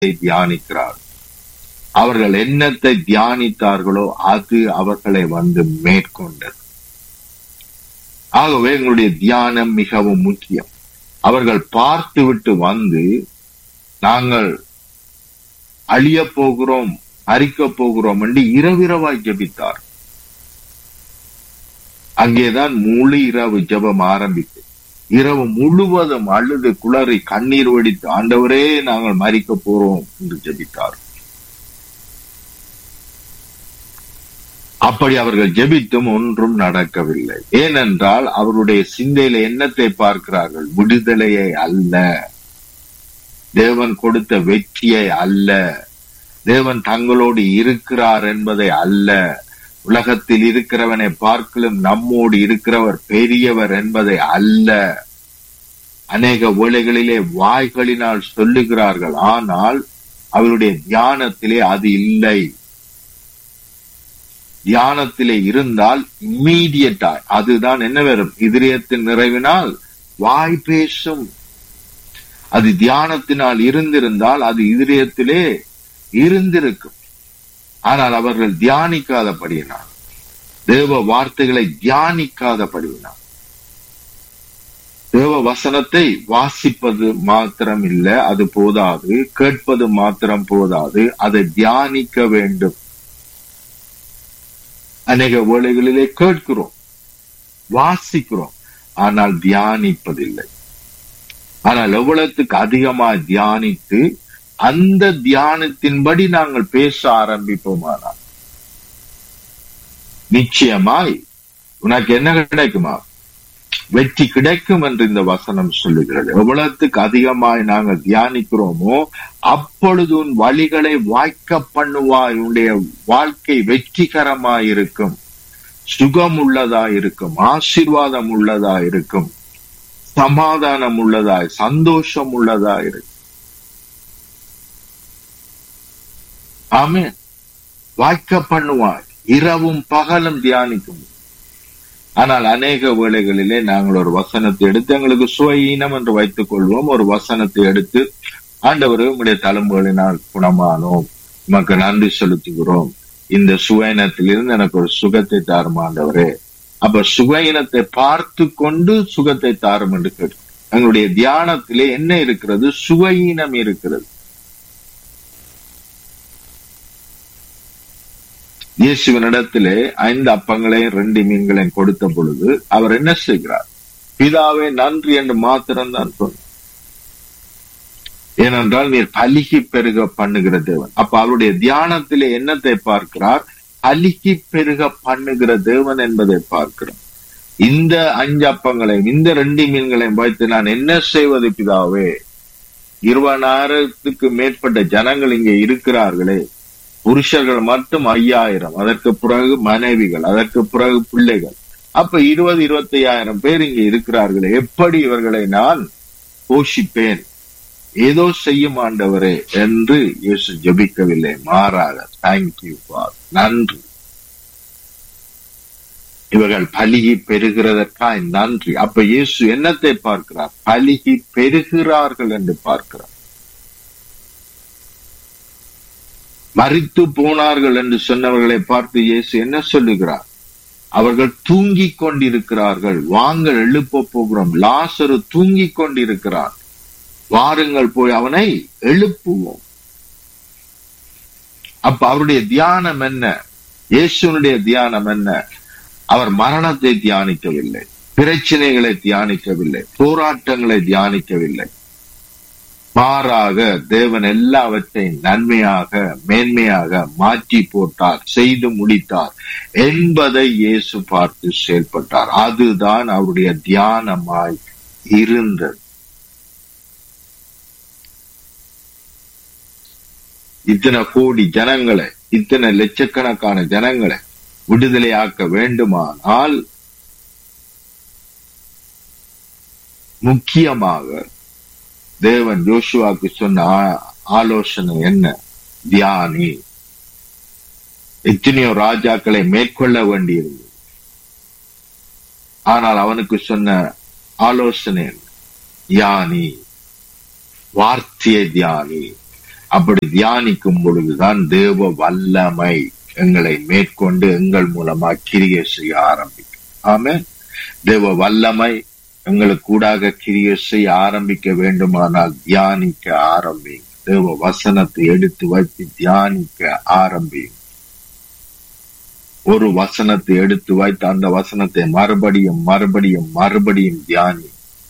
தியானிக்கிறார் அவர்கள் என்னத்தை தியானித்தார்களோ அது அவர்களை வந்து மேற்கொண்டது ஆகவே எங்களுடைய தியானம் மிகவும் முக்கியம் அவர்கள் பார்த்துவிட்டு வந்து நாங்கள் அழிய போகிறோம் அரிக்க போகிறோம் என்று இரவிரவாய் ஜபித்தார் அங்கேதான் முழு இரவு ஜபம் ஆரம்பித்து இரவு முழுவதும் அழுது குளறி கண்ணீர் வடித்து ஆண்டவரே நாங்கள் மறிக்க போறோம் என்று ஜபித்தார் அப்படி அவர்கள் ஜெபித்தும் ஒன்றும் நடக்கவில்லை ஏனென்றால் அவருடைய சிந்தையில எண்ணத்தை பார்க்கிறார்கள் விடுதலையை அல்ல தேவன் கொடுத்த வெற்றியை அல்ல தேவன் தங்களோடு இருக்கிறார் என்பதை அல்ல உலகத்தில் இருக்கிறவனை பார்க்கலும் நம்மோடு இருக்கிறவர் பெரியவர் என்பதை அல்ல அநேக வேளைகளிலே வாய்களினால் சொல்லுகிறார்கள் ஆனால் அவருடைய தியானத்திலே அது இல்லை தியானத்திலே இருந்தால் இம்மீடியட்டா அதுதான் என்ன வரும் இதயத்தின் நிறைவினால் வாய் பேசும் அது தியானத்தினால் இருந்திருந்தால் அது இதயத்திலே இருந்திருக்கும் ஆனால் அவர்கள் தியானிக்காதபடியினால் தேவ வார்த்தைகளை தியானிக்காதபடியினால் தேவ வசனத்தை வாசிப்பது மாத்திரம் இல்ல அது போதாது கேட்பது மாத்திரம் போதாது அதை தியானிக்க வேண்டும் அநேக வேளைகளிலே கேட்கிறோம் வாசிக்கிறோம் ஆனால் தியானிப்பதில்லை ஆனால் எவ்வளவுக்கு அதிகமாக தியானித்து அந்த தியானத்தின்படி நாங்கள் பேச ஆரம்பிப்போமானால் நிச்சயமாய் உனக்கு என்ன கிடைக்குமா வெற்றி கிடைக்கும் என்று இந்த வசனம் சொல்லுகிறது எவ்வளவுக்கு அதிகமாய் நாங்கள் தியானிக்கிறோமோ அப்பொழுது உன் வழிகளை வாய்க்க பண்ணுவாய் உன்னுடைய வாழ்க்கை வெற்றிகரமாய் இருக்கும் சுகம் உள்ளதா இருக்கும் ஆசீர்வாதம் உள்ளதா இருக்கும் சமாதானம் உள்ளதாய் சந்தோஷம் உள்ளதா இருக்கும் ஆமே வாய்க்க பண்ணுவாய் இரவும் பகலும் தியானிக்கும் ஆனால் அநேக வேளைகளிலே நாங்கள் ஒரு வசனத்தை எடுத்து எங்களுக்கு சுவையீனம் என்று வைத்துக் கொள்வோம் ஒரு வசனத்தை எடுத்து ஆண்டவர் உடைய தலைமுறையினால் குணமானோம் உமக்கு நன்றி செலுத்துகிறோம் இந்த சுவையினத்திலிருந்து எனக்கு ஒரு சுகத்தை தாரும் ஆண்டவரே அப்ப சுவையினத்தை பார்த்து கொண்டு சுகத்தை தாரும் என்று கேட்டு எங்களுடைய தியானத்திலே என்ன இருக்கிறது சுவையினம் இருக்கிறது இயேசுவனிடத்திலே ஐந்து அப்பங்களையும் ரெண்டு மீன்களையும் கொடுத்த பொழுது அவர் என்ன செய்கிறார் பிதாவே நன்றி என்று மாத்திரம்தான் சொன்னார் ஏனென்றால் நீர் பலிகி பெருக பண்ணுகிற தேவன் அப்ப அவருடைய தியானத்திலே என்னத்தை பார்க்கிறார் பலிகி பெருக பண்ணுகிற தேவன் என்பதை பார்க்கிறோம் இந்த அஞ்சு அப்பங்களையும் இந்த ரெண்டு மீன்களையும் வைத்து நான் என்ன செய்வது பிதாவே இருபதாயிரத்துக்கு மேற்பட்ட ஜனங்கள் இங்கே இருக்கிறார்களே புருஷர்கள் மட்டும் ஐயாயிரம் அதற்கு பிறகு மனைவிகள் அதற்கு பிறகு பிள்ளைகள் அப்ப இருபது இருபத்தி ஐயாயிரம் பேர் இங்க இருக்கிறார்களே எப்படி இவர்களை நான் போஷிப்பேன் ஏதோ செய்யும் ஆண்டவரே என்று இயேசு ஜபிக்கவில்லை மாறாக தேங்க்யூ ஃபார் நன்றி இவர்கள் பலிகி பெறுகிறதற்காய் நன்றி அப்ப இயேசு என்னத்தை பார்க்கிறார் பலிகி பெறுகிறார்கள் என்று பார்க்கிறார் மறித்து போனார்கள் என்று சொன்னவர்களை பார்த்து இயேசு என்ன சொல்லுகிறார் அவர்கள் தூங்கிக் கொண்டிருக்கிறார்கள் வாங்கள் எழுப்ப போகிறோம் லாசரு தூங்கிக் கொண்டிருக்கிறார் வாருங்கள் போய் அவனை எழுப்புவோம் அப்ப அவருடைய தியானம் என்ன இயேசுனுடைய தியானம் என்ன அவர் மரணத்தை தியானிக்கவில்லை பிரச்சனைகளை தியானிக்கவில்லை போராட்டங்களை தியானிக்கவில்லை மாறாக தேவன் எல்லாவற்றையும் நன்மையாக மேன்மையாக மாற்றி போட்டார் செய்து முடித்தார் என்பதை இயேசு பார்த்து செயல்பட்டார் அதுதான் அவருடைய தியானமாய் இருந்தது இத்தனை கோடி ஜனங்களை இத்தனை லட்சக்கணக்கான ஜனங்களை விடுதலையாக்க வேண்டுமானால் முக்கியமாக தேவன் ஜோஷுவாக்கு சொன்ன ஆலோசனை என்ன தியானி எத்தனையோ ராஜாக்களை மேற்கொள்ள வேண்டியிருந்தது ஆனால் அவனுக்கு சொன்ன ஆலோசனை என்ன தியானி வார்த்தையை தியானி அப்படி தியானிக்கும் பொழுதுதான் தேவ வல்லமை எங்களை மேற்கொண்டு எங்கள் மூலமா கிரியை செய்ய ஆரம்பிக்கும் ஆமே தேவ வல்லமை எங்களுக்கு கூடாக கிரியை செய்ய ஆரம்பிக்க வேண்டுமானால் தியானிக்க ஆரம்பிங்க தேவ வசனத்தை எடுத்து வைத்து தியானிக்க ஆரம்பிங்க ஒரு வசனத்தை எடுத்து வைத்து அந்த வசனத்தை மறுபடியும் மறுபடியும் மறுபடியும் தியானி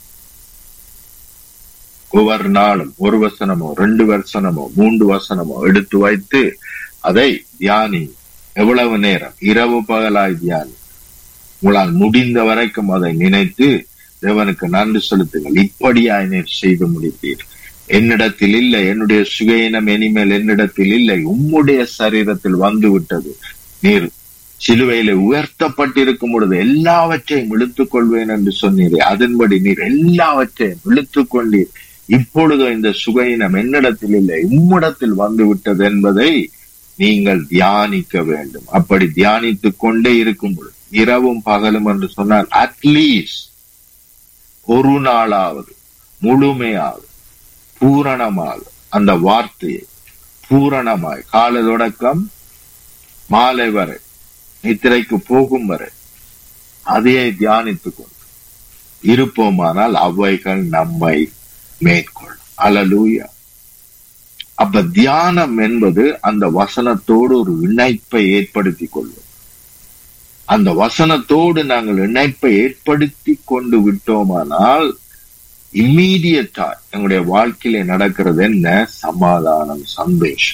ஒவ்வொரு நாளும் ஒரு வசனமோ ரெண்டு வசனமோ மூன்று வசனமோ எடுத்து வைத்து அதை தியானி எவ்வளவு நேரம் இரவு பகலாய் தியானி உங்களால் முடிந்த வரைக்கும் அதை நினைத்து தேவனுக்கு நன்றி செலுத்துங்கள் இப்படியாய் நீர் செய்து முடித்தீர் என்னிடத்தில் இல்லை என்னுடைய சுகையினம் இனிமேல் என்னிடத்தில் இல்லை உம்முடைய சரீரத்தில் வந்து விட்டது நீர் சிலுவையில உயர்த்தப்பட்டிருக்கும் பொழுது எல்லாவற்றையும் இழுத்துக் கொள்வேன் என்று சொன்னீரே அதன்படி நீர் எல்லாவற்றையும் இழுத்துக் கொண்டீர் இப்பொழுது இந்த சுகையினம் என்னிடத்தில் இல்லை உம்மிடத்தில் வந்து விட்டது என்பதை நீங்கள் தியானிக்க வேண்டும் அப்படி தியானித்துக் கொண்டே இருக்கும் பொழுது இரவும் பகலும் என்று சொன்னால் அட்லீஸ்ட் ஒரு நாளாவது முழுமையாக பூரணமாக அந்த வார்த்தையை பூரணமாய் கால தொடக்கம் மாலை வரை நித்திரைக்கு போகும் வரை அதையே தியானித்துக் கொண்டு இருப்போமானால் அவைகள் நம்மை மேற்கொள்ளும் அலலூயா அப்ப தியானம் என்பது அந்த வசனத்தோடு ஒரு இணைப்பை ஏற்படுத்தி கொள்ளும் அந்த வசனத்தோடு நாங்கள் இணைப்பை ஏற்படுத்தி கொண்டு விட்டோமானால் இம்மீடியட்டா எங்களுடைய வாழ்க்கையில நடக்கிறது என்ன சமாதானம் சந்தோஷம்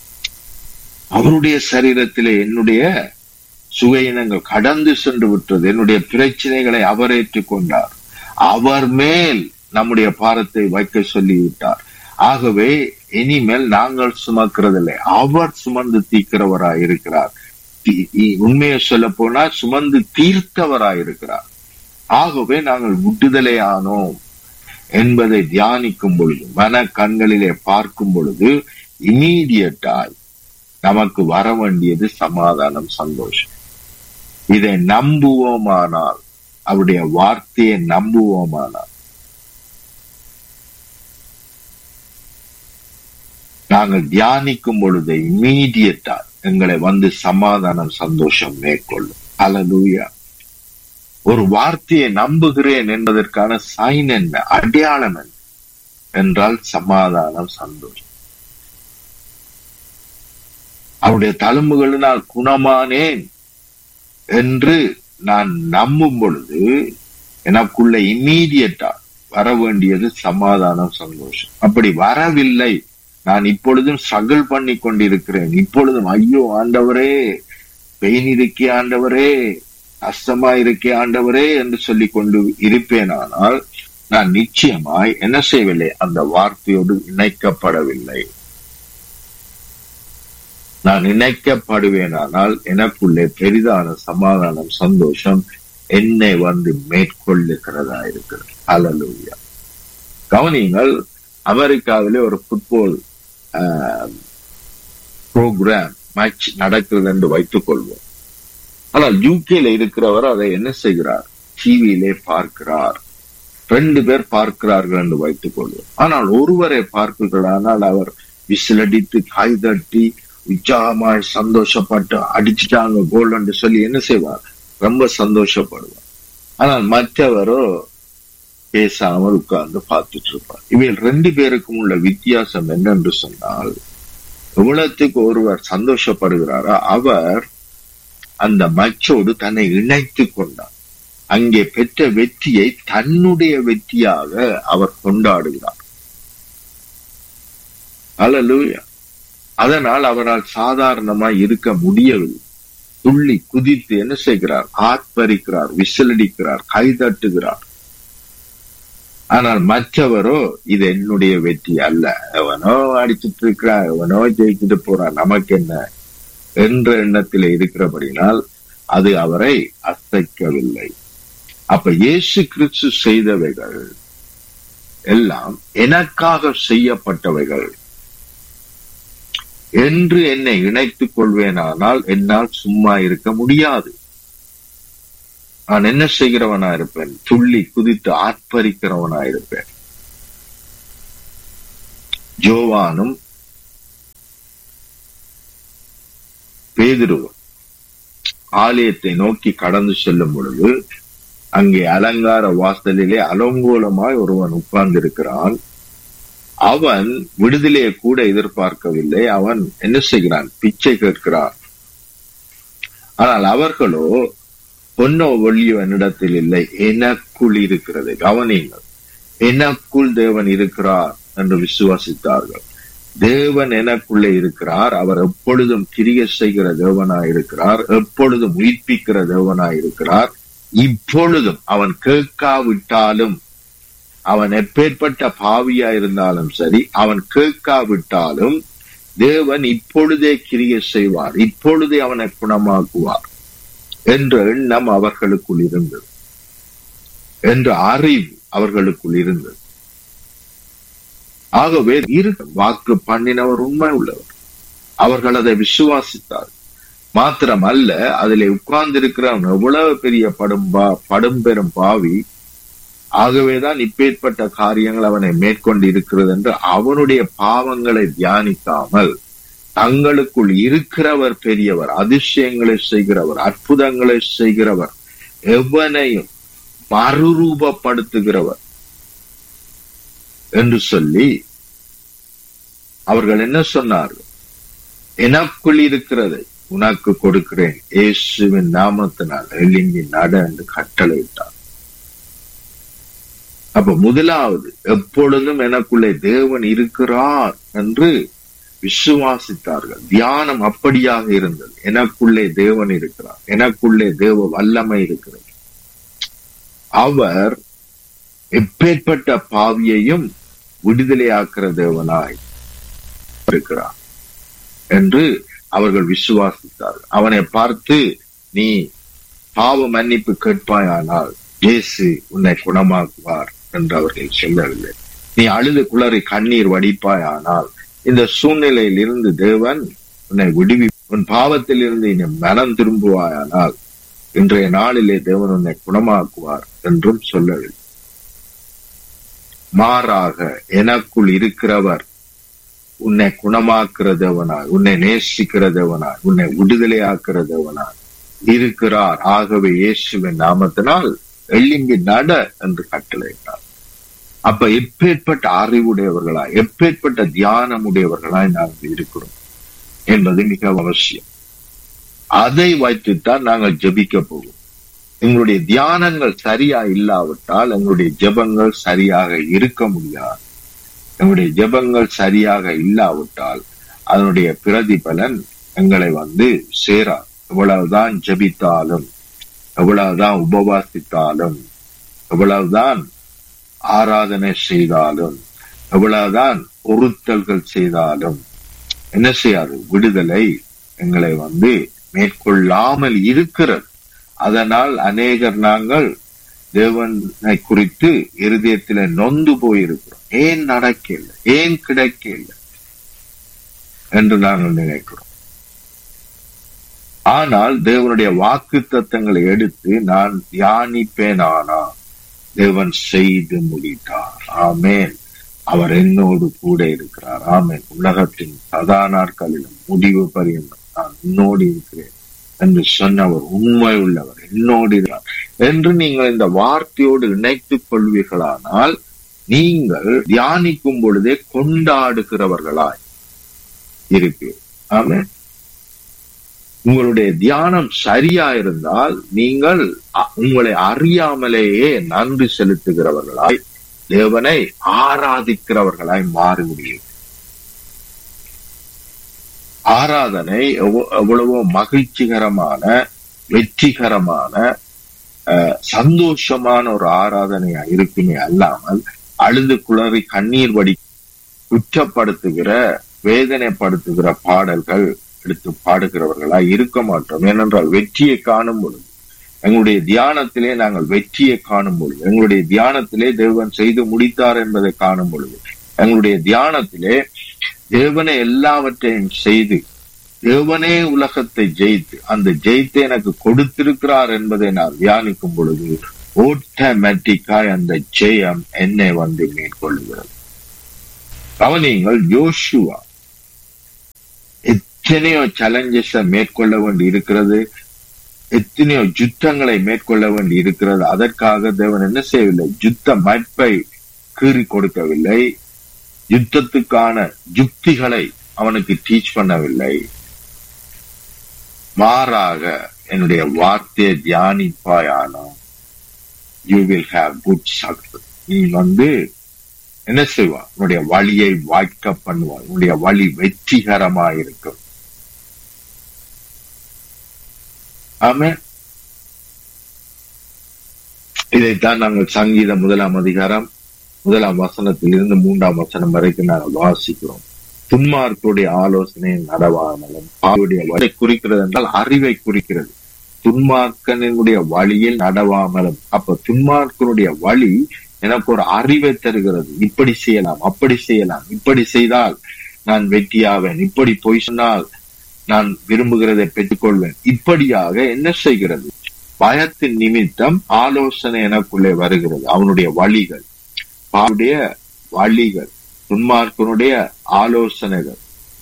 அவருடைய சரீரத்திலே என்னுடைய சுகையினங்கள் கடந்து சென்று விட்டது என்னுடைய பிரச்சனைகளை அவர் ஏற்றுக்கொண்டார் அவர் மேல் நம்முடைய பாரத்தை வைக்க சொல்லிவிட்டார் ஆகவே இனிமேல் நாங்கள் சுமக்கிறதில்லை அவர் சுமந்து தீக்கிறவராய் இருக்கிறார் உண்மையை சொல்ல போனா சுமந்து தீர்த்தவராய் இருக்கிறார் ஆகவே நாங்கள் விட்டுதலை ஆனோம் என்பதை தியானிக்கும் பொழுது மன கண்களிலே பார்க்கும் பொழுது இமீடியட்டாய் நமக்கு வர வேண்டியது சமாதானம் சந்தோஷம் இதை நம்புவோமானால் அவருடைய வார்த்தையை நம்புவோமானால் நாங்கள் தியானிக்கும் பொழுது இம்மீடியட்டா எங்களை வந்து சமாதானம் சந்தோஷம் மேற்கொள்ளும் அலலூயா ஒரு வார்த்தையை நம்புகிறேன் என்பதற்கான சைன் என்ன அடையாளம் என்ன என்றால் சமாதானம் சந்தோஷம் அவருடைய தழும்புகளினால் குணமானேன் என்று நான் நம்பும் பொழுது எனக்குள்ள இம்மீடியட்டா வர வேண்டியது சமாதானம் சந்தோஷம் அப்படி வரவில்லை நான் இப்பொழுதும் ஸ்ட்ரகிள் பண்ணி கொண்டிருக்கிறேன் இப்பொழுதும் ஐயோ ஆண்டவரே பெயின் இருக்கே ஆண்டவரே கஷ்டமா இருக்கே ஆண்டவரே என்று சொல்லி கொண்டு இருப்பேனானால் நான் நிச்சயமாய் என்ன செய்யவில்லை அந்த வார்த்தையோடு இணைக்கப்படவில்லை நான் இணைக்கப்படுவேனானால் எனக்குள்ளே பெரிதான சமாதானம் சந்தோஷம் என்னை வந்து மேற்கொள்ளுகிறதா இருக்கிறது அலலூயா கவனியங்கள் அமெரிக்காவிலே ஒரு ஃபுட்பால் ப்ரோக்ராம் மேட்ச் நடக்கிறது என்று வைத்துக் கொள்வோம் ஆனால் யூகேல இருக்கிறவர் அதை என்ன செய்கிறார் டிவியிலே பார்க்கிறார் ரெண்டு பேர் பார்க்கிறார்கள் என்று வைத்துக் கொள்வோம் ஆனால் ஒருவரை பார்க்கிறானால் அவர் விசிலடித்து கைதட்டி உற்சாகமாய் சந்தோஷப்பட்டு அடிச்சுட்டாங்க கோல் என்று சொல்லி என்ன செய்வார் ரொம்ப சந்தோஷப்படுவார் ஆனால் மற்றவரோ பேசாமல் உட்கார்ந்து பார்த்துட்டு இருப்பார் இவையில் ரெண்டு பேருக்கும் உள்ள வித்தியாசம் என்னென்று சொன்னால் எவ்வளவுக்கு ஒருவர் சந்தோஷப்படுகிறாரோ அவர் அந்த மச்சோடு தன்னை இணைத்து கொண்டார் அங்கே பெற்ற வெற்றியை தன்னுடைய வெற்றியாக அவர் கொண்டாடுகிறார் அல்லூயா அதனால் அவரால் சாதாரணமாய் இருக்க முடியவில்லை துள்ளி குதித்து என்ன செய்கிறார் ஆர்ப்பரிக்கிறார் விசிலடிக்கிறார் கைதட்டுகிறார் ஆனால் மற்றவரோ இது என்னுடைய வெற்றி அல்ல எவனோ அடிச்சிட்டு இருக்கிறான் எவனோ ஜெயிச்சுட்டு போறான் நமக்கு என்ன என்ற எண்ணத்தில் இருக்கிறபடினால் அது அவரை அசைக்கவில்லை அப்ப இயேசு கிறிஸ்து செய்தவைகள் எல்லாம் எனக்காக செய்யப்பட்டவைகள் என்று என்னை இணைத்துக் கொள்வேனானால் என்னால் சும்மா இருக்க முடியாது நான் என்ன செய்கிறவனா இருப்பேன் துள்ளி குதித்து ஆர்ப்பரிக்கிறவனா இருப்பேன் ஜோவானும் பேதிருவும் ஆலயத்தை நோக்கி கடந்து செல்லும் பொழுது அங்கே அலங்கார வாசலிலே அலங்கோலமாய் ஒருவன் உட்கார்ந்திருக்கிறான் அவன் விடுதலையை கூட எதிர்பார்க்கவில்லை அவன் என்ன செய்கிறான் பிச்சை கேட்கிறான் ஆனால் அவர்களோ பொன்னோ ஒளியோ என்னிடத்தில் இல்லை எனக்குள் இருக்கிறது கவனியுங்கள் எனக்குள் தேவன் இருக்கிறார் என்று விசுவாசித்தார்கள் தேவன் எனக்குள்ளே இருக்கிறார் அவர் எப்பொழுதும் கிரிய செய்கிற தேவனாய் இருக்கிறார் எப்பொழுதும் உயிர்ப்பிக்கிற தேவனாய் இருக்கிறார் இப்பொழுதும் அவன் கேட்காவிட்டாலும் அவன் எப்பேற்பட்ட பாவியா இருந்தாலும் சரி அவன் கேட்காவிட்டாலும் தேவன் இப்பொழுதே கிரிய செய்வார் இப்பொழுதே அவனை குணமாக்குவார் என்ற எண்ணம் அவர்களுக்குள் இருந்தது என்ற அறிவு அவர்களுக்குள் இருந்தது ஆகவே இரு வாக்கு பண்ணினவர் உண்மை உள்ளவர் அவர்கள் அதை விசுவாசித்தார் மாத்திரம் அல்ல அதிலே உட்கார்ந்திருக்கிறவன் எவ்வளவு பெரிய படும்பா படும்பெரும் பாவி ஆகவேதான் இப்பேற்பட்ட காரியங்கள் அவனை மேற்கொண்டு இருக்கிறது என்று அவனுடைய பாவங்களை தியானிக்காமல் தங்களுக்குள் இருக்கிறவர் பெரியவர் அதிசயங்களை செய்கிறவர் அற்புதங்களை செய்கிறவர் எவனையும் மறுரூபப்படுத்துகிறவர் என்று சொல்லி அவர்கள் என்ன சொன்னார்கள் எனக்குள் இருக்கிறதை உனக்கு கொடுக்கிறேன் இயேசுவின் நாமத்தினால் எழுங்கி நட என்று கட்டளையிட்டார் அப்ப முதலாவது எப்பொழுதும் எனக்குள்ளே தேவன் இருக்கிறார் என்று விசுவாசித்தார்கள் தியானம் அப்படியாக இருந்தது எனக்குள்ளே தேவன் இருக்கிறார் எனக்குள்ளே தேவ வல்லமை இருக்கிறது அவர் எப்பேற்பட்ட பாவியையும் விடுதலையாக்குற தேவனாய் இருக்கிறார் என்று அவர்கள் விசுவாசித்தார்கள் அவனை பார்த்து நீ பாவ மன்னிப்பு கேட்பாயானால் இயேசு உன்னை குணமாக்குவார் என்று அவர்கள் சொல்லவில்லை நீ அழுது குளறி கண்ணீர் வடிப்பாயானால் இந்த சூழ்நிலையில் இருந்து தேவன் உன்னை விடுவி உன் பாவத்தில் இருந்து நீ மனம் திரும்புவாயானால் இன்றைய நாளிலே தேவன் உன்னை குணமாக்குவார் என்றும் சொல்லவில்லை மாறாக எனக்குள் இருக்கிறவர் உன்னை குணமாக்குற தேவனாய் உன்னை நேசிக்கிற தேவனாய் உன்னை விடுதலையாக்குற தேவனாய் இருக்கிறார் ஆகவே இயேசுவின் நாமத்தினால் எள்ளிங்கி நட என்று கட்டளையிட்டார் அப்ப எப்பேற்பட்ட அறிவுடையவர்களாய் எப்பேற்பட்ட தியானம் உடையவர்களாய் நாங்கள் இருக்கிறோம் என்பது மிக அவசியம் அதை வைத்துத்தான் நாங்கள் ஜபிக்க போவோம் எங்களுடைய தியானங்கள் சரியா இல்லாவிட்டால் எங்களுடைய ஜெபங்கள் சரியாக இருக்க முடியாது எங்களுடைய ஜெபங்கள் சரியாக இல்லாவிட்டால் அதனுடைய பிரதிபலன் எங்களை வந்து சேராது எவ்வளவுதான் ஜபித்தாலும் எவ்வளவுதான் உபவாசித்தாலும் எவ்வளவுதான் ஆராதனை செய்தாலும் எவ்வளவுதான் பொருத்தல்கள் செய்தாலும் என்ன செய்யாது விடுதலை எங்களை வந்து மேற்கொள்ளாமல் இருக்கிறது அதனால் அநேகர் நாங்கள் தேவனை குறித்து இருதயத்தில நொந்து போயிருக்கிறோம் ஏன் நடக்கல ஏன் கிடைக்கல என்று நாங்கள் நினைக்கிறோம் ஆனால் தேவனுடைய வாக்கு தத்தங்களை எடுத்து நான் தியானிப்பேன் ஆனா தேவன் செய்து முடித்தார் ஆமேன் அவர் என்னோடு கூட இருக்கிறார் ஆமேன் உலகத்தின் சதா நாட்களிலும் முடிவு பரியந்தம் நான் உன்னோடு இருக்கிறேன் என்று சொன்னவர் உண்மை உள்ளவர் என்னோடு இருக்கிறார் என்று நீங்கள் இந்த வார்த்தையோடு இணைத்துக் கொள்வீர்களானால் நீங்கள் தியானிக்கும் பொழுதே கொண்டாடுகிறவர்களாய் இருக்கு ஆமேன் உங்களுடைய தியானம் சரியா இருந்தால் நீங்கள் உங்களை அறியாமலேயே நன்றி செலுத்துகிறவர்களாய் தேவனை ஆராதிக்கிறவர்களாய் மாறிவிடுவீர்கள் ஆராதனை எவ்வளவோ மகிழ்ச்சிகரமான வெற்றிகரமான சந்தோஷமான ஒரு ஆராதனையா இருக்குமே அல்லாமல் அழுது குளறி கண்ணீர் வடி குற்றப்படுத்துகிற வேதனைப்படுத்துகிற பாடல்கள் எடுத்து பாடுகிறவர்களா இருக்க மாட்டோம் ஏனென்றால் வெற்றியை காணும் பொழுது எங்களுடைய தியானத்திலே நாங்கள் வெற்றியை காணும் பொழுது எங்களுடைய தியானத்திலே தேவன் செய்து முடித்தார் என்பதை காணும் பொழுது எங்களுடைய தியானத்திலே தேவனை எல்லாவற்றையும் செய்து தேவனே உலகத்தை ஜெயித்து அந்த ஜெயித்து எனக்கு கொடுத்திருக்கிறார் என்பதை நான் தியானிக்கும் பொழுது ஓட்டோமேட்டிக்காய் அந்த ஜெயம் என்னை வந்து மேற்கொள்ளுகிறது கவனியங்கள் யோசுவா எத்தனையோ சேலஞ்சஸ மேற்கொள்ள வேண்டி இருக்கிறது எத்தனையோ யுத்தங்களை மேற்கொள்ள வேண்டி இருக்கிறது அதற்காக தேவன் என்ன செய்யவில்லை யுத்த மட்பை கீறி கொடுக்கவில்லை யுத்தத்துக்கான யுக்திகளை அவனுக்கு டீச் பண்ணவில்லை மாறாக என்னுடைய வார்த்தையை தியானிப்பாயானோ you will have good success நீ வந்து என்ன செய்வா உன்னுடைய வழியை வாய்க்க பண்ணுவாய் உன்னுடைய வழி வெற்றிகரமாயிருக்கும் ஆமே இதைத்தான் நாங்கள் சங்கீத முதலாம் அதிகாரம் முதலாம் வசனத்தில் இருந்து மூன்றாம் வசனம் வரைக்கும் நாங்கள் வாசிக்கிறோம் துன்மார்க்குடைய ஆலோசனை நடவாமலும் பாவுடைய வழி குறிக்கிறது என்றால் அறிவை குறிக்கிறது துன்மார்க்கனுடைய வழியில் நடவாமலும் அப்ப துன்மார்க்கனுடைய வழி எனக்கு ஒரு அறிவை தருகிறது இப்படி செய்யலாம் அப்படி செய்யலாம் இப்படி செய்தால் நான் வெற்றியாவேன் இப்படி போய் சொன்னால் நான் விரும்புகிறதை பெற்றுக்கொள்வேன் இப்படியாக என்ன செய்கிறது பயத்தின் நிமித்தம் ஆலோசனை எனக்குள்ளே வருகிறது அவனுடைய வழிகள் அவனுடைய வழிகள் துன்மார்க்கனுடைய ஆலோசனைகள்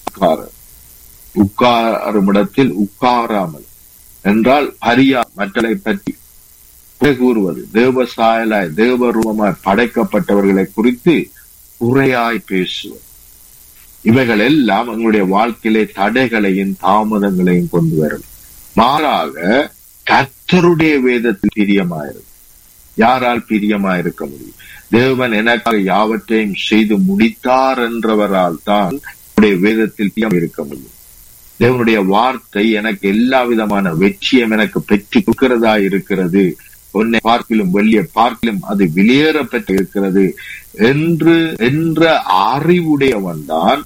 உட்காரும் இடத்தில் உட்காராமல் என்றால் ஹரியா மற்றலை பற்றி கூறுவது தேவ சாயலாய் தேவ ரூபமாய் படைக்கப்பட்டவர்களை குறித்து குறையாய் பேசுவது இவைகள் எல்லாம் எங்களுடைய வாழ்க்கையிலே தடைகளையும் தாமதங்களையும் கொண்டு வரும் மாறாக கர்த்தருடைய வேதத்தில் பிரியமாயிருக்கும் யாரால் பிரியமாயிருக்க முடியும் தேவன் எனக்காக யாவற்றையும் செய்து முடித்தார் என்றவரால் தான் வேதத்தில் பிரியம் இருக்க முடியும் தேவனுடைய வார்த்தை எனக்கு எல்லா விதமான வெற்றியும் எனக்கு பெற்று கொடுக்கிறதா இருக்கிறது உன்னை பார்க்கிலும் வெள்ளிய பார்க்கிலும் அது வெளியேற பெற்று இருக்கிறது என்று என்ற அறிவுடையவன் தான்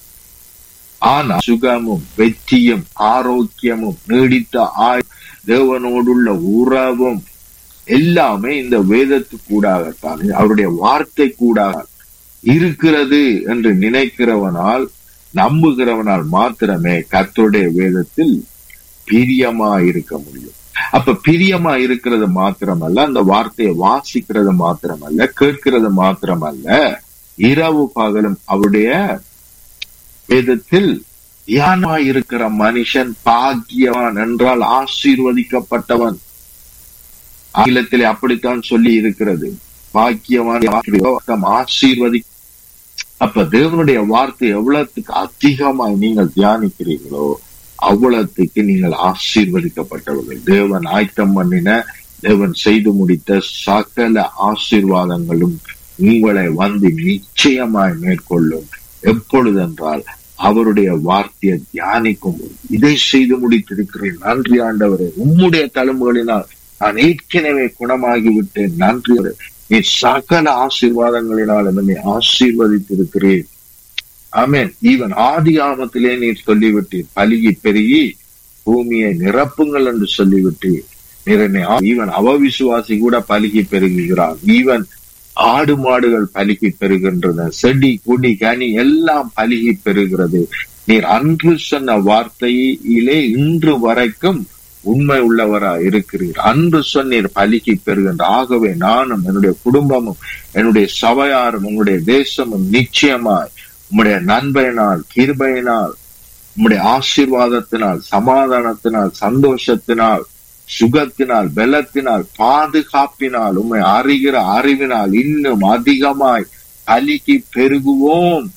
ஆனா சுகமும் வெற்றியும் ஆரோக்கியமும் நீடித்த ஆய் தேவனோடுள்ள உறவும் எல்லாமே இந்த வேதத்துக்கூடாகத்தான் அவருடைய வார்த்தை கூடாக இருக்கிறது என்று நினைக்கிறவனால் நம்புகிறவனால் மாத்திரமே கர்த்தருடைய வேதத்தில் பிரியமா இருக்க முடியும் அப்ப பிரியமா இருக்கிறது மாத்திரமல்ல அந்த வார்த்தையை வாசிக்கிறது மாத்திரமல்ல கேட்கிறது மாத்திரமல்ல இரவு பகலும் அவருடைய வேதத்தில் தியானமா இருக்கிற மனுஷன் பாக்கியவான் என்றால் ஆசீர்வதிக்கப்பட்டவன் ஆங்கிலத்திலே அப்படித்தான் சொல்லி இருக்கிறது பாக்கியவான் ஆசீர்வதி அப்ப தேவனுடைய வார்த்தை எவ்வளவுக்கு அதிகமாய் நீங்கள் தியானிக்கிறீர்களோ அவ்வளவுக்கு நீங்கள் ஆசீர்வதிக்கப்பட்டவர்கள் தேவன் ஆயத்தம் பண்ணின தேவன் செய்து முடித்த சகல ஆசீர்வாதங்களும் உங்களை வந்து நிச்சயமாய் மேற்கொள்ளும் எப்பொழுதென்றால் அவருடைய வார்த்தையை தியானிக்கும் இதை செய்து முடித்திருக்கிறேன் நன்றி ஆண்டவரே உம்முடைய தழும்புகளினால் நான் ஏற்கனவே குணமாகி விட்டேன் நன்றி நீ சகல ஆசீர்வாதங்களினால் என்னை ஆசீர்வதித்திருக்கிறேன் ஆமேன் ஈவன் ஆதி ஆமத்திலே நீர் சொல்லிவிட்டீர் பலுகி பெருகி பூமியை நிரப்புங்கள் என்று சொல்லிவிட்டீர் நீர் என்னை ஈவன் அவவிசுவாசி கூட பலுகி பெருகுகிறான் ஈவன் ஆடு மாடுகள் பலுகி பெறுகின்றன செடி கொடி கனி எல்லாம் பலுகி பெறுகிறது நீர் அன்று சொன்ன வார்த்தையிலே இன்று வரைக்கும் உண்மை உள்ளவரா இருக்கிறீர் அன்று சொன்னீர் பலிக்கு பெறுகின்ற ஆகவே நானும் என்னுடைய குடும்பமும் என்னுடைய சபையாரும் உங்களுடைய தேசமும் நிச்சயமாய் உம்முடைய நண்பையினால் கிருபையினால் உம்முடைய ஆசீர்வாதத்தினால் சமாதானத்தினால் சந்தோஷத்தினால் சுகத்தினால் பலத்தினால் பாதுகாப்பினால் உண்மை அறிகிற அறிவினால் இன்னும் அதிகமாய் அலிக்கு பெருகுவோம்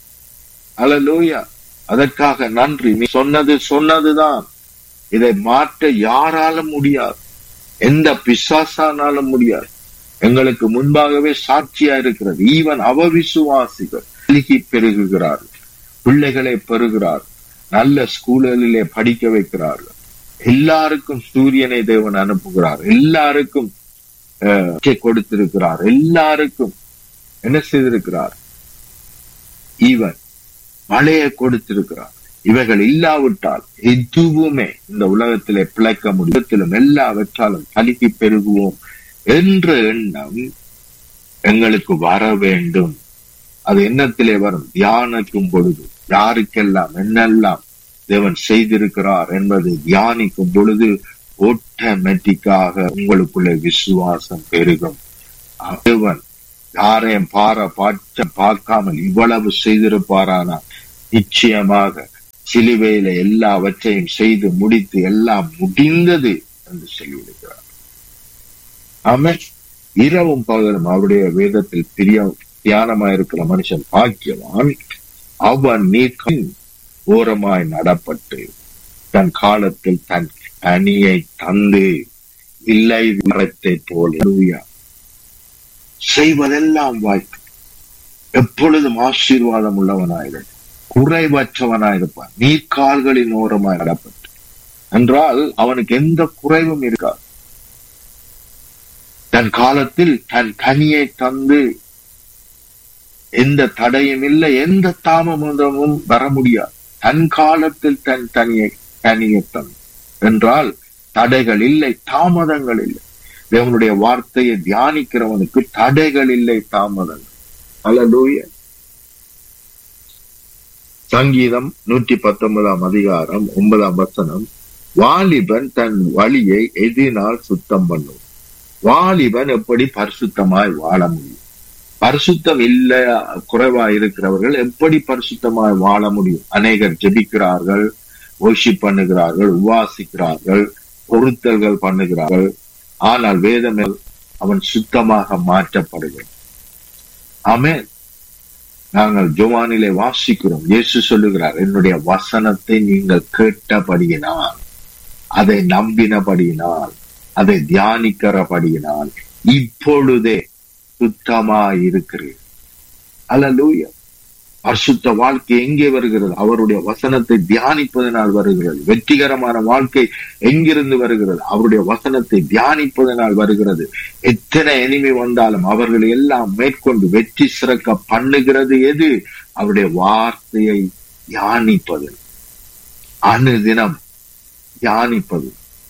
அலலூயா அதற்காக நன்றி நீ சொன்னது சொன்னதுதான் இதை மாற்ற யாராலும் முடியாது எந்த பிசாசானாலும் முடியாது எங்களுக்கு முன்பாகவே சாட்சியா இருக்கிறது ஈவன் அவவிசுவாசிகள் அழுகி பெருகுகிறார்கள் பிள்ளைகளை பெறுகிறார் நல்ல ஸ்கூல்களிலே படிக்க வைக்கிறார்கள் எல்லாருக்கும் சூரியனை தேவன் அனுப்புகிறார் எல்லாருக்கும் கொடுத்திருக்கிறார் எல்லாருக்கும் என்ன செய்திருக்கிறார் ஈவன் மழையை கொடுத்திருக்கிறார் இவைகள் இல்லாவிட்டால் எதுவுமே இந்த உலகத்திலே பிழைக்க முடியும் எல்லாவற்றாலும் கலுக்கி பெருகுவோம் என்ற எண்ணம் எங்களுக்கு வர வேண்டும் அது எண்ணத்திலே வரும் தியானிக்கும் பொழுது யாருக்கெல்லாம் என்னெல்லாம் தேவன் செய்திருக்கிறார் என்பதை தியானிக்கும் பொழுது ஆட்டோமேட்டிக்காக உங்களுக்குள்ளே விசுவாசம் பெருகும் தேவன் யாரையும் பார பாச்சம் பார்க்காமல் இவ்வளவு செய்திருப்பாரானா நிச்சயமாக சிலுவையில எல்லாவற்றையும் செய்து முடித்து எல்லாம் முடிந்தது என்று சொல்லியிருக்கிறார் ஆமே இரவும் பகலும் அவருடைய வேதத்தில் பிரிய தியானமாயிருக்கிற மனுஷன் பாக்கியவான் அவன் நீக்கம் ஓரமாய் நடப்பட்டு தன் காலத்தில் தன் அணியை தந்து இல்லை மரத்தை போல செய்வதெல்லாம் வாய்ப்பு எப்பொழுதும் ஆசீர்வாதம் உள்ளவனாயிருக்கும் குறைவற்றவனாயிருப்பான் நீர்கால்களின் ஓரமாய் நடப்பட்டு என்றால் அவனுக்கு எந்த குறைவும் இருக்காது தன் காலத்தில் தன் கனியை தந்து எந்த தடையும் இல்லை எந்த தாமதமும் வர முடியாது தன் காலத்தில் தன் தனியை கனியை தந்து என்றால் தடைகள் இல்லை தாமதங்கள் இல்லை தேவனுடைய வார்த்தையை தியானிக்கிறவனுக்கு தடைகள் இல்லை தாமதங்கள் அல்லூய சங்கீதம் நூற்றி பத்தொன்பதாம் அதிகாரம் ஒன்பதாம் வசனம் வாலிபன் தன் வழியை எதினால் சுத்தம் பண்ணும் வாலிபன் எப்படி பரிசுத்தமாய் வாழ முடியும் பரிசுத்தம் இல்ல குறைவா இருக்கிறவர்கள் எப்படி பரிசுத்தமாய் வாழ முடியும் அநேகர் ஜெபிக்கிறார்கள் ஒர்ஷிப் பண்ணுகிறார்கள் உவாசிக்கிறார்கள் பொருத்தல்கள் பண்ணுகிறார்கள் ஆனால் வேதம் அவன் சுத்தமாக மாற்றப்படுகிறான் ஆமே நாங்கள் ஜோவானிலே வாசிக்கிறோம் இயேசு சொல்லுகிறார் என்னுடைய வசனத்தை நீங்கள் கேட்டபடியினால் அதை நம்பினபடியினால் அதை தியானிக்கிறபடியினால் இப்பொழுதே சுத்தமாய் இருக்கிறீர் அல்லூயா பரிசுத்த வாழ்க்கை எங்கே வருகிறது அவருடைய வசனத்தை தியானிப்பதனால் வருகிறது வெற்றிகரமான வாழ்க்கை எங்கிருந்து வருகிறது அவருடைய வசனத்தை தியானிப்பதனால் வருகிறது எத்தனை எனிமை வந்தாலும் அவர்கள் எல்லாம் மேற்கொண்டு வெற்றி சிறக்க பண்ணுகிறது எது அவருடைய வார்த்தையை தியானிப்பது அனுதினம் தியானிப்பது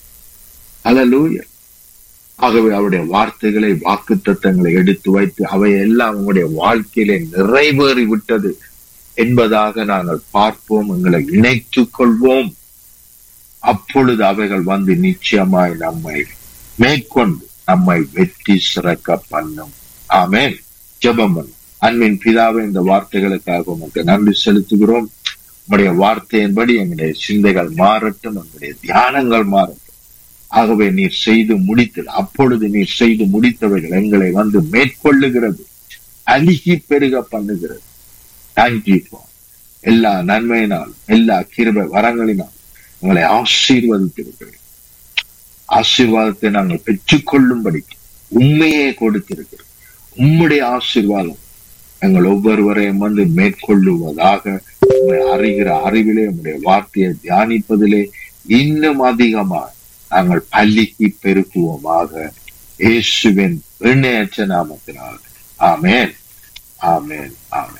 அலலூய ஆகவே அவருடைய வார்த்தைகளை வாக்கு தத்தங்களை எடுத்து வைத்து அவை எல்லாம் உங்களுடைய வாழ்க்கையிலே நிறைவேறி விட்டது என்பதாக நாங்கள் பார்ப்போம் எங்களை இணைத்துக் கொள்வோம் அப்பொழுது அவைகள் வந்து நிச்சயமாய் நம்மை மேற்கொண்டு நம்மை வெற்றி சிறக்க பண்ணும் ஆமேன் ஜெபம் பண்ணும் அன்பின் பிதாவை இந்த வார்த்தைகளுக்காக உமக்கு நன்றி செலுத்துகிறோம் உங்களுடைய வார்த்தையின்படி எங்களுடைய சிந்தைகள் மாறட்டும் எங்களுடைய தியானங்கள் மாறட்டும் ஆகவே நீர் செய்து முடித்தது அப்பொழுது நீர் செய்து முடித்தவைகள் எங்களை வந்து மேற்கொள்ளுகிறது அழுகி பெருக பண்ணுகிறது தேங்க்யூ எல்லா நன்மையினால் எல்லா கிருப வரங்களினால் உங்களை ஆசீர்வதித்திருக்கிறேன் ஆசீர்வாதத்தை நாங்கள் பெற்றுக்கொள்ளும்படி உண்மையே கொடுத்திருக்கிறோம் உம்முடைய ஆசீர்வாதம் எங்கள் ஒவ்வொருவரையும் வந்து மேற்கொள்ளுவதாக உண்மை அறிகிற அறிவிலே உங்களுடைய வார்த்தையை தியானிப்பதிலே இன்னும் அதிகமாக நாங்கள் பள்ளிக்கு பெருக்குவோமாக இயேசுவின் எண்ணெயற்ற நாமத்தினால் ஆமேன் ஆமேன் ஆமேன்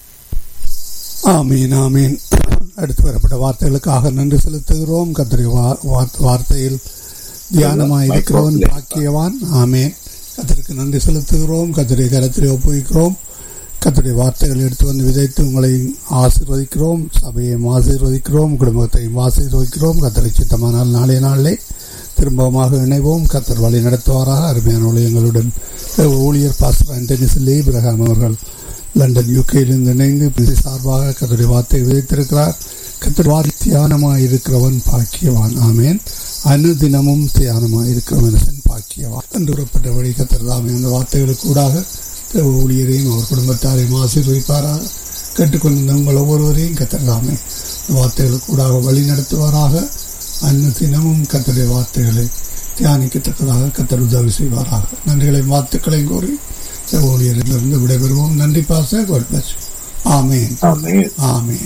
ஆமீன் ஆமீன் அடுத்து வரப்பட்ட வார்த்தைகளுக்காக நன்றி செலுத்துகிறோம் கத்திரி வார்த்தையில் தியானமாக இருக்கிறவன் பாக்கியவான் ஆமேன் கத்திற்கு நன்றி செலுத்துகிறோம் கத்திரி கரத்திலே ஒப்புவிக்கிறோம் கத்துடைய வார்த்தைகள் எடுத்து வந்து விதைத்து உங்களை ஆசீர்வதிக்கிறோம் சபையையும் ஆசீர்வதிக்கிறோம் குடும்பத்தையும் ஆசீர்வதிக்கிறோம் கத்தரை சித்தமானால் நாளைய நாளிலே திரும்பமாக இணைவோம் கத்தர் வழி நடத்துவாராக அருமையான ஊழியங்களுடன் ஊழியர் பாஸ்டர் ஆண்டனி சில்லி இப்ரஹாம் அவர்கள் லண்டன் யூகேயிலிருந்து இணைந்து சார்பாக கத்தருடைய வார்த்தை விதைத்திருக்கிறார் கத்தர் வாரி தியானமாக இருக்கிறவன் பாக்கியவான் ஆமேன் அனுதினமும் தியானமாக இருக்கிறவன் பாக்கியவான் என்று கூறப்பட்டபடி கத்தர் தாமே அந்த வார்த்தைகளுக்கு கூடாக ஊழியரையும் அவர் குடும்பத்தாரையும் ஆசீர்வதிப்பாராக கேட்டுக்கொண்டிருந்த உங்கள் ஒவ்வொருவரையும் கத்தர்தாமே வார்த்தைகளுக்கு கூடாக வழி நடத்துவாராக அன்னு தினமும் கத்தருடைய வார்த்தைகளை தியானிக்கத்தக்கதாக கத்தர் உதவி செய்வாராக நன்றிகளையும் வாழ்த்துக்களையும் கோரி ஊழியரிலிருந்து விடைபெறுவோம் நன்றி பாச God bless you. Amen amen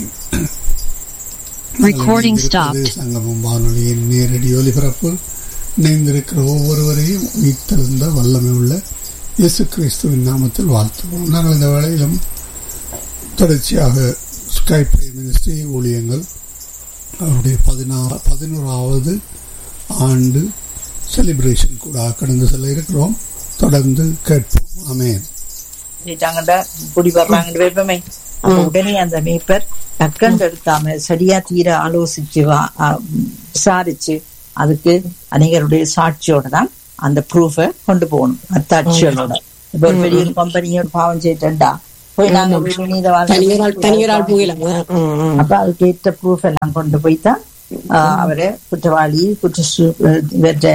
Recording stopped. சங்கமம் வானொலியின் நேரடி ஒலிபரப்பு இணைந்திருக்கிற ஒவ்வொருவரையும் உயிர்த்தெழுந்த வல்லமை உள்ள இயேசு கிறிஸ்துவின் நாமத்தில் வாழ்த்துவோம் நாங்கள் இந்த வேளையிலும் தொடர்ச்சியாக ஸ்கைப் மினிஸ்ட்ரி ஊழியங்கள் அவருடைய பதினாறு பதினோராவது ஆண்டு செலிப்ரேஷன் கூட கடந்து செல்ல இருக்கிறோம் தொடர்ந்து கேட்போம் அமேன் சொல்லிட்டாங்கடா குடி வர்றாங்கன்னு வைப்பமே அப்ப உடனே அந்த மேய்ப்பர் டக்கண்டு எடுக்காம சரியா தீர ஆலோசிச்சு வா- ஆ, விசாரிச்சு அதுக்கு அநேகருடைய சாட்சியோட தான் அந்த ப்ரூஃப கொண்டு போகணும் அத்தாட்சிகளோட இப்ப ஒரு பெரிய கம்பெனி ஒரு பாவம் செய்யிட்டா போய் நாங்க வீடு மீத வாழ்ந்த தனியரால் தனியரால் போகலாம் ம், ம். அப்ப அதுக்கு ஏற்ற ப்ரூஃப் எல்லாம் கொண்டு போய் தான் ஆஹ், அவரை குற்றவாளி குற்ற சு- இவற்றை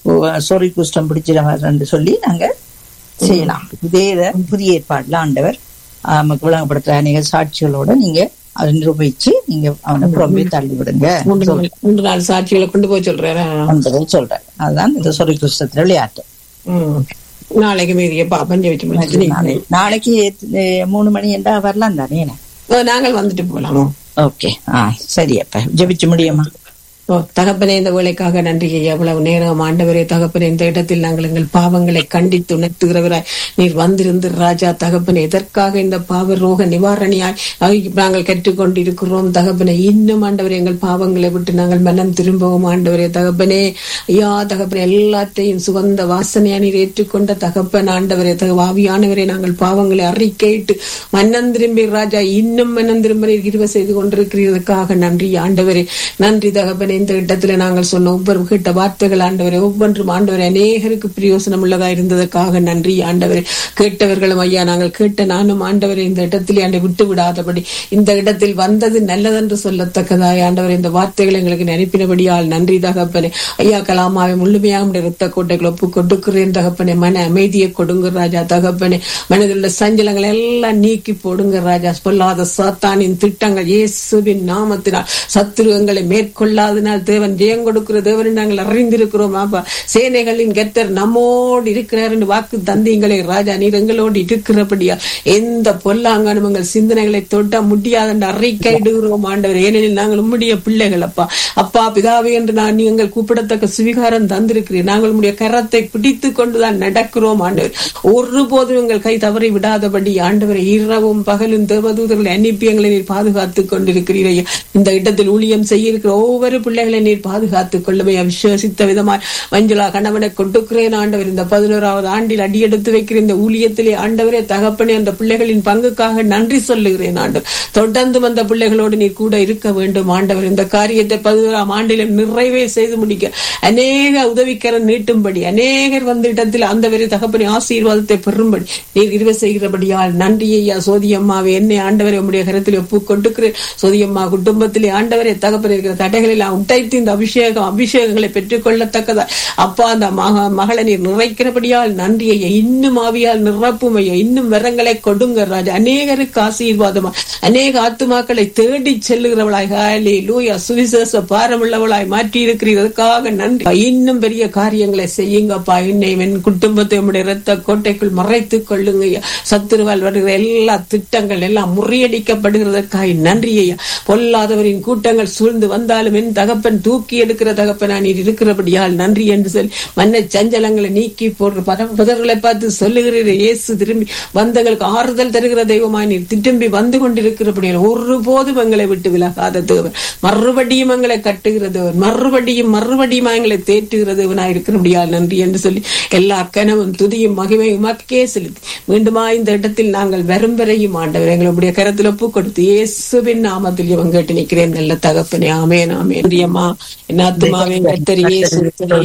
சொறி குஷ்டம் பிடிச்சிடவர் சொல்லி நாங்க செய்யலாம் இதே இதை புதிய ஏற்பாடுல ஆண்டவர் ஆஹ், நமக்கு விளங்கப்படுத்துற அநேக சாட்சிகளோட நீங்க அதை நிரூபிச்சு நீங்க அவனை புறம்பே தள்ளி விடுங்க மூன்று நாள் மூன்று நாள் சாட்சிகளை கொண்டு போய் சொல்றேன் என்பதை சொல்றேன் அதுதான் இந்த சொறி குஷ்டத்துல விளையாட்டு ம். நாளைக்கு மீதிய பாப்பம் ஜெயிச்சு முடிச்சுட்டு நீங்க- நாளை- நாளைக்கு எத்- மூணு மணி என்றா வரலாம் தானே ஓ, நாங்கள் வந்துட்டு போலாமோ ஓகே ஆ சரி அப்ப ஜெபிச்சு முடியுமா ஓ தகப்பனே இந்த வேலைக்காக நன்றி ஐயா எவ்வளவு நேரம் ஆண்டவரே தகப்பனே இந்த இடத்தில் நாங்கள் எங்கள் பாவங்களை கண்டித்து உணர்த்துகிறவராய் நீர் வந்திருந்து ராஜா தகப்பனே எதற்காக இந்த பாவ ரோக நிவாரணியாய் ஐ, நாங்கள் கற்றுக்கொண்டிருக்கிறோம் தகப்பனே இன்னும் ஆண்டவரே எங்கள் பாவங்களை விட்டு நாங்கள் மனம் திரும்பவும் ஆண்டவரே தகப்பனே ஐயா தகப்பனே எல்லாத்தையும் சுகந்த வாசனையா நீர் ஏற்றுக்கொண்ட தகப்பன் ஆண்டவரே தக ஆவியானவரே நாங்கள் பாவங்களை அறிக்கையிட்டு மன்னம் திரும்பி ராஜா இன்னும் மன்னம் திரும்ப நீர் கிருபை செய்து கொண்டிருக்கிறதுக்காக நன்றி ஆண்டவரே நன்றி தகப்பனே இந்த இடத்துல நாங்கள் சொன்ன ஒவ்வொரு கேட்ட வார்த்தைகள் ஆண்டவரே ஒவ்வொன்றும் ஆண்டவரே அநேகருக்கு பிரயோசனம் உள்ளதா இருந்ததற்காக நன்றி ஆண்டவரே கேட்டவர்களும் ஐயா நாங்கள் கேட்ட நானும் ஆண்டவரே இந்த இடத்திலே ஆண்டை விட்டு விடாதபடி இந்த இடத்தில் வந்தது நல்லதென்று சொல்லத்தக்கதாய் ஆண்டவரே இந்த வார்த்தைகள் எங்களுக்கு நினைப்பினபடியால் நன்றி தகப்பனே ஐயா கலாமாவை முழுமையாக உடைய ரத்த கோட்டைகள் ஒப்பு கொடுக்கிறேன் தகப்பனே மன அமைதியை கொடுங்க ராஜா தகப்பனே மனதில் உள்ள சஞ்சலங்களை எல்லாம் நீக்கி போடுங்க ராஜா பொல்லாத சாத்தானின் திட்டங்கள் இயேசுவின் நாமத்தினால் சத்துருவங்களை மேற்கொள்ளாதனால் தேவன் ஜெயம் கொடுக்கிற தேவனை நாங்கள் அறிந்திருக்கிறோம் ஆப்பா சேனைகளின் கெட்டர் நம்மோடு இருக்கிறார் என்று வாக்கு தந்தீங்களே ராஜா நீர் எங்களோடு இருக்கிறபடியா எந்த பொல்லாங்கானும் எங்கள் சிந்தனைகளை தொட்ட முடியாது என்று அறிக்கையிடுகிறோம் ஆண்டவர் ஏனெனில் நாங்கள் உம்முடைய பிள்ளைகள் அப்பா அப்பா பிதாவே என்று நான் நீங்கள் கூப்பிடத்தக்க சுவிகாரம் தந்திருக்கிறேன் நாங்கள் உம்முடைய கரத்தை பிடித்து கொண்டுதான் நடக்கிறோம் ஆண்டவர் ஒருபோதும் எங்கள் கை தவறி விடாதபடி ஆண்டவரை இரவும் பகலும் தேவதூதர்களை அனுப்பி எங்களை நீர் பாதுகாத்துக் கொண்டிருக்கிறீரையா இந்த இடத்தில் ஊழியம் செய்ய இருக்கிற ஒவ்வொரு பிள்ளைகளை நீர் பாதுகாத்துக் கொள்ளுமையா விசுவசித்த விதமாய் மஞ்சுளா கணவனை கொடுக்கிறேன் ஆண்டவர் இந்த பதினோராவது ஆண்டில் அடியெடுத்து வைக்கிற இந்த ஊழியத்திலே ஆண்டவரே தகப்பனே அந்த பிள்ளைகளின் பங்குக்காக நன்றி சொல்லுகிறேன் ஆண்டவர் தொடர்ந்து அந்த பிள்ளைகளோடு நீர் கூட இருக்க வேண்டும் ஆண்டவர் இந்த காரியத்தை பதினோராம் ஆண்டிலும் நிறைவே செய்து முடிக்க அநேக உதவிக்கரம் நீட்டும்படி அநேகர் வந்த இடத்தில் அந்த வரை தகப்பனே ஆசீர்வாதத்தை பெறும்படி நீர் இருவ செய்கிறபடியால் நன்றி ஐயா சோதியம்மாவை என்னை ஆண்டவரை உம்முடைய கரத்தில் ஒப்பு கொடுக்கிறேன் சோதியம்மா குடும்பத்திலே ஆண்டவரை தகப்பன் இருக்கிற தடைகளை எல்லாம் உடைத்து இந்த அபிஷேகம் அபிஷேகங்களை பெற்றுக்கொள்ளத்தக்கதா அப்பா அந்த மக மகளை நீர் நிறைக்கிறபடியால் நன்றி ஐயா இன்னும் ஆவியால் நிரப்பும் ஐயா இன்னும் வரங்களை கொடுங்க ராஜா அநேகருக்கு ஆசீர்வாதமா அநேக ஆத்துமாக்களை தேடி செல்லுகிறவளாய் ஹாலே லூயா சுவிசேஷ பாரமுள்ளவளாய் மாற்றி இருக்கிறதற்காக நன்றி இன்னும் பெரிய காரியங்களை செய்யுங்கப்பா என்னை என் குடும்பத்தை உடைய இரத்த கோட்டைக்குள் மறைத்துக் கொள்ளுங்க ஐயா சத்துருவால் வருகிற எல்லா திட்டங்கள் எல்லாம் முறியடிக்கப்படுகிறதற்காக நன்றி ஐயா பொல்லாதவரின் கூட்டங்கள் சூழ்ந்து வந்தாலும் என் தகப்பன் தூக்கி எடுக்கிற தகப்பனா நீர் இருக்கிறபடியால் நன்றி என்று சொல்லி மன்ன சஞ்சலங்களை நீக்கி போடுற பத புதர்களை பார்த்து சொல்லுகிறீர் இயேசு திரும்பி வந்தங்களுக்கு ஆறுதல் தருகிற தெய்வமாய் நீர் திரும்பி வந்து கொண்டிருக்கிறபடியால் ஒருபோதும் எங்களை விட்டு விலகாத தேவன் மறுபடியும் எங்களை கட்டுகிற தேவன் மறுபடியும் மறுபடியும் எங்களை தேற்றுகிற தேவனாய் இருக்கிறபடியால் நன்றி என்று சொல்லி எல்லா கனவும் துதியும் மகிமையும் மக்கே செலுத்தி மீண்டுமா இந்த இடத்தில் நாங்கள் வரும் வரையும் ஆண்டவர் எங்களுடைய கரத்தில் ஒப்பு கொடுத்து இயேசுவின் நாமத்தில் இவன் கேட்டு நிற்கிறேன் நல்ல தகப்பனே ஆமேன் ஆமேன் பிரியமா என் ஆத்துமாவே கர்த்தர் இயேசு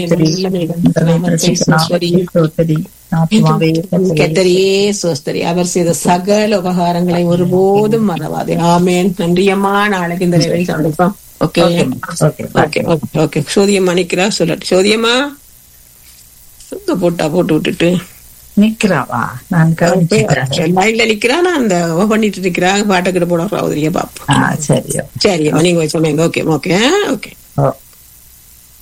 கத்தரியே சோஸ்தரி அவர் செய்த சகல உபகாரங்களை ஒருபோதும் மறவாதே ஆமேன் நன்றியம்மா நாளைக்கு இந்த நிலை சந்திப்போம் okay okay okay okay Sothiyamma நிக்கிறா சொல்லட்டு சோதியம்மா சுத்த போட்டா போட்டு விட்டுட்டு நிக்கிறாவா நான் கவனிச்சுக்கிறேன் லைன்ல நிக்கிறா நான் அந்த பண்ணிட்டு நிக்கிறாங்க பாட்டுக்கிட்ட போட ராவுதிரியா பாப்போம் ஆ சரி சரி நீங்க வச்சோமே ஓகே ஓகே ஓகே ஓ